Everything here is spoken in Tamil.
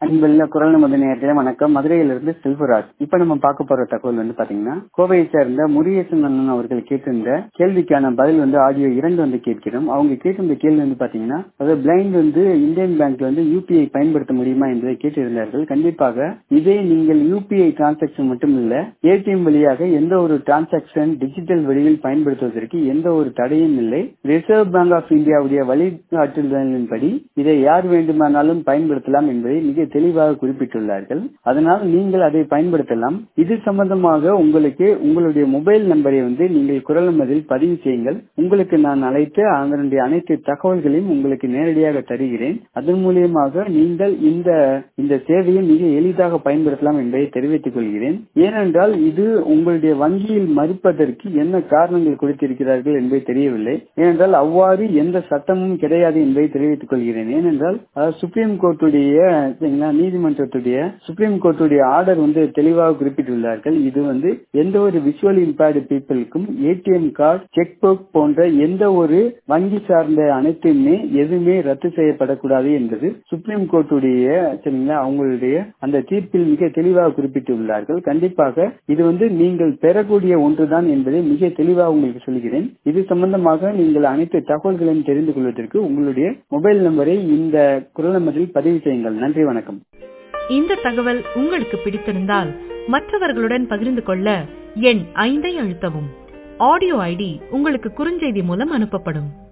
அன்புள்ள குரல் நமது நேரத்திலே வணக்கம் மதுரையிலிருந்து செல்வராஜ் இப்ப நம்ம பார்க்க போற தகவல் வந்து பாத்தீங்கன்னா கோவையை சேர்ந்த முருகேசன் அண்ணன் அவர்கள் கேட்டிருந்த கேள்விக்கான பதில் வந்து ஆடியோ இரண்டு வந்து கேட்கிறோம் அவங்க கேட்டிருந்த கேள்வி வந்து பாத்தீங்கன்னா அதாவது பிளைண்ட் வந்து இந்தியன் பேங்க்ல வந்து யூபிஐ பயன்படுத்த முடியுமா என்பதை கேட்டிருந்தார்கள் கண்டிப்பாக இதே நீங்கள் யூபிஐ டிரான்சாக்சன் மட்டும் இல்ல ஏடிஎம் வழியாக எந்த ஒரு டிரான்சாக்சன் டிஜிட்டல் வழியில் பயன்படுத்துவதற்கு எந்த ஒரு தடையும் இல்லை ரிசர்வ் பேங்க் ஆஃப் இந்தியாவுடைய வழிகாட்டுதலின்படி இதை யார் வேண்டுமானாலும் பயன்படுத்தலாம் என்பதை மிக தெளிவாக குறிப்பிட்டுள்ளார்கள் அதனால் நீங்கள் அதை பயன்படுத்தலாம் இது சம்பந்தமாக உங்களுக்கு உங்களுடைய மொபைல் நம்பரை வந்து நீங்கள் குரல் மதில் பதிவு செய்யுங்கள் உங்களுக்கு நான் அழைத்து அதனுடைய அனைத்து தகவல்களையும் உங்களுக்கு நேரடியாக தருகிறேன் அதன் மூலியமாக நீங்கள் இந்த இந்த சேவையை மிக எளிதாக பயன்படுத்தலாம் என்பதை தெரிவித்துக் கொள்கிறேன் ஏனென்றால் இது உங்களுடைய வங்கியில் மறுப்பதற்கு என்ன காரணங்கள் கொடுத்திருக்கிறார்கள் என்பதை தெரியவில்லை ஏனென்றால் அவ்வாறு எந்த சட்டமும் கிடையாது என்பதை தெரிவித்துக் கொள்கிறேன் ஏனென்றால் சுப்ரீம் கோர்ட்டுடைய நீதிமன்றத்துடைய சுப்ரீம் கோர்ட்டுடைய ஆர்டர் வந்து தெளிவாக குறிப்பிட்டுள்ளார்கள் இது வந்து எந்த ஒரு விஷுவல் இம்பேர்டு பீப்புளுக்கும் ஏடிஎம் கார்டு செக் புக் போன்ற எந்த ஒரு வங்கி சார்ந்த அனைத்துமே எதுவுமே ரத்து செய்யப்படக்கூடாது என்பது சுப்ரீம் கோர்ட்டுடைய சரிங்களா அவங்களுடைய அந்த தீர்ப்பில் மிக தெளிவாக குறிப்பிட்டுள்ளார்கள் கண்டிப்பாக இது வந்து நீங்கள் பெறக்கூடிய ஒன்றுதான் என்பதை மிக தெளிவாக உங்களுக்கு சொல்கிறேன் இது சம்பந்தமாக நீங்கள் அனைத்து தகவல்களையும் தெரிந்து கொள்வதற்கு உங்களுடைய மொபைல் நம்பரை இந்த குரல் நம்பரில் பதிவு செய்யுங்கள் நன்றி வணக்கம் இந்த தகவல் உங்களுக்கு பிடித்திருந்தால் மற்றவர்களுடன் பகிர்ந்து கொள்ள எண் ஐந்தை அழுத்தவும் ஆடியோ ஐடி உங்களுக்கு குறுஞ்செய்தி மூலம் அனுப்பப்படும்